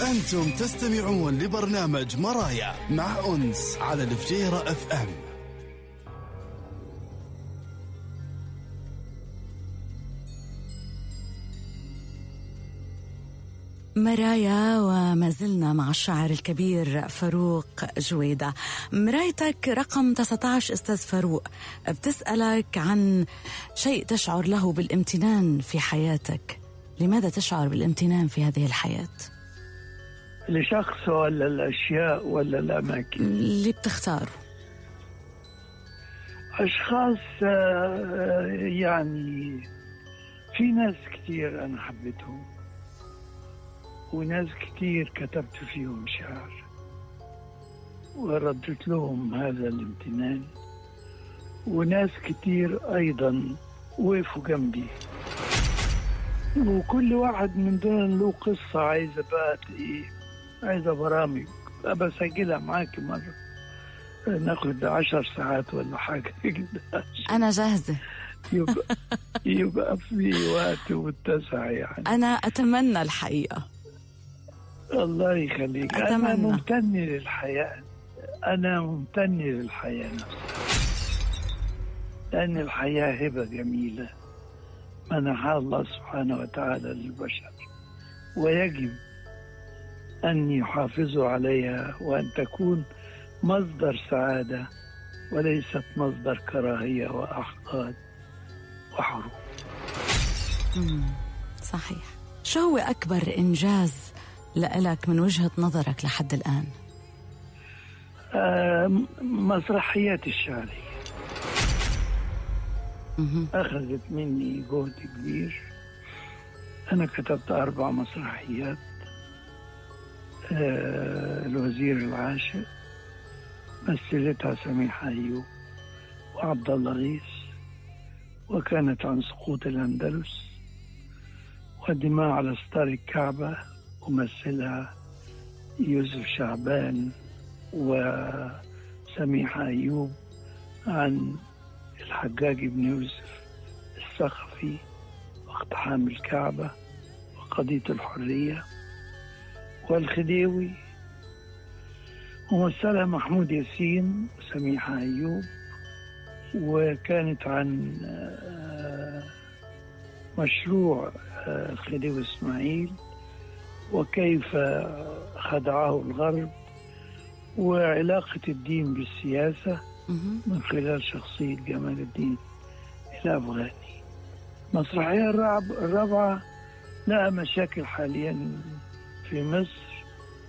أنتم تستمعون لبرنامج مرايا مع أنس على الفجيرة اف ام مرايا وما زلنا مع الشاعر الكبير فاروق جويدة مرايتك رقم 19 أستاذ فاروق بتسألك عن شيء تشعر له بالامتنان في حياتك لماذا تشعر بالامتنان في هذه الحياة؟ لشخص ولا الأشياء ولا الأماكن اللي بتختاره أشخاص آه، يعني في ناس كتير أنا حبيتهم وناس كتير كتبت فيهم شعر وردت لهم هذا الامتنان وناس كتير أيضا وقفوا جنبي وكل واحد من دول له قصة عايزة بقى إيه عايزة برامج بسجلها معاكي مرة ناخد عشر ساعات ولا حاجة كده أنا جاهزة يبقى يبقى في وقت متسع يعني أنا أتمنى الحقيقة الله يخليك أنا أتمنى. ممتن للحياة أنا ممتن للحياة نفسها لأن الحياة هبة جميلة منحها الله سبحانه وتعالى للبشر ويجب أن يحافظوا عليها وأن تكون مصدر سعادة وليست مصدر كراهية وأحقاد وحروب مم. صحيح شو هو أكبر إنجاز لإلك من وجهة نظرك لحد الآن؟ آه، مسرحيات الشعرية مهم. أخذت مني جهد كبير أنا كتبت أربع مسرحيات آه، الوزير العاشق مثلتها سميحة أيوب وعبد الله غيث وكانت عن سقوط الأندلس ودماء على ستار الكعبة ومثلها يوسف شعبان وسميحة أيوب عن الحجاج بن يوسف الثقفي واقتحام الكعبة وقضية الحرية والخديوي ومثلها محمود ياسين وسميحة أيوب وكانت عن آه، مشروع آه، الخديوي إسماعيل وكيف خدعه الغرب وعلاقة الدين بالسياسة مهم. من خلال شخصية جمال الدين الأفغاني مسرحية الرعب الرابعة لها مشاكل حاليا في مصر